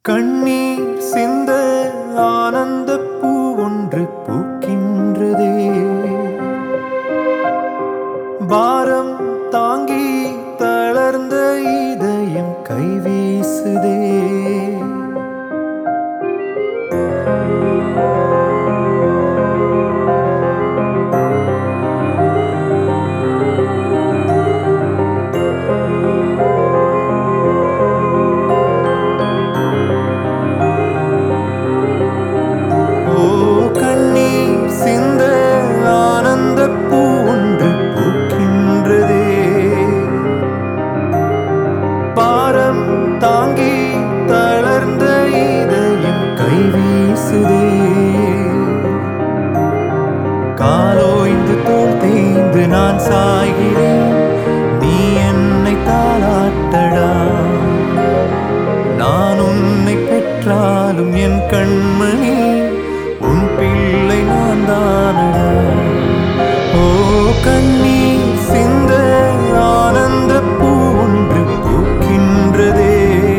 கண்ணீர் சிந்த ஆனந்த பூ ஒன்று பூக்கின்றதே பாரம் தாங்கி தளர்ந்த இதயம் கைவீசுதே ஓ கண்ணீர் சிந்த ஆனந்த பூ ஒன்று பூக்கின்றதே பாரம் தாங்கி தளர்ந்த இதயம் கைவீசுதே காலோய்ந்து தோல் தேய்ந்து நான் சாய்கிறேன் நீ என்னை தாளாட்டடா நான் உன்னை பெற்றாலும் என் கண்மணி உன் பிள்ளை நான் தானடா ஓ கண்ணீர் சிந்த ஆனந்த பூ ஒன்று பூக்கின்றதே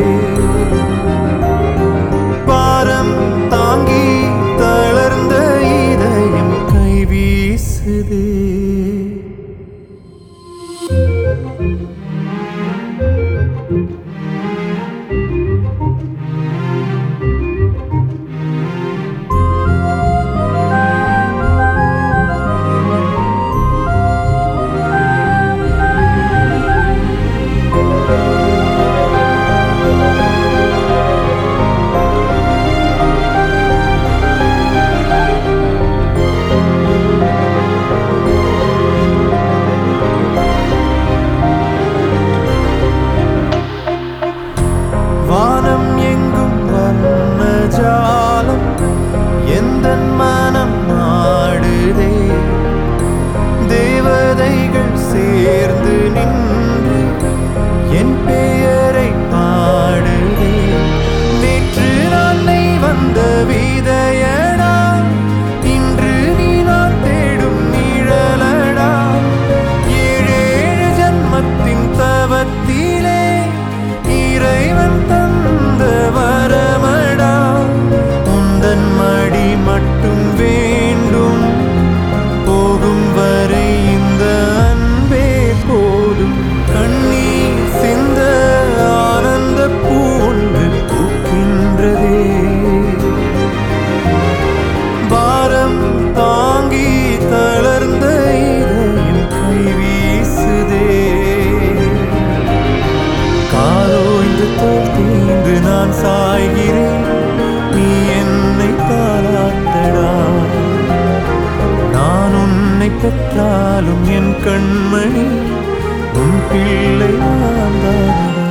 பாரம் தாங்கி தளர்ந்த இதயம் கைவீசுதே வானம் எங்கும் வர்ண ஜாலம் எந்த மனம் நாடுதே தேவதைகள் சேர்ந்து நின்று என் பெயரை பாடுதே நேற்று நாளை வந்த விதையடா இன்று நீ நான் தேடும் நிழலடா ஏழேழு ஜன்மத்தின் தவத்திலே இறைவன் தந்த வரமடா உந்தன் மடி மட்டும் வேண்டும் போகும் வரை இந்த அன்பே போதும் கண்ணீர் சிந்த ஆனந்த பூ ஒன்று பூக்கின்றதே பாரம் தாங்கி தளர்ந்த இதயம் கைவீசுதே காலோய்ந்து தோல் தீந்து நான் சாய்கிறேன் நீ என்னை தாளாட்டடா நான் உன்னை பெற்றாலும் என் கண்மணி உன் பிள்ளை நான் தானடா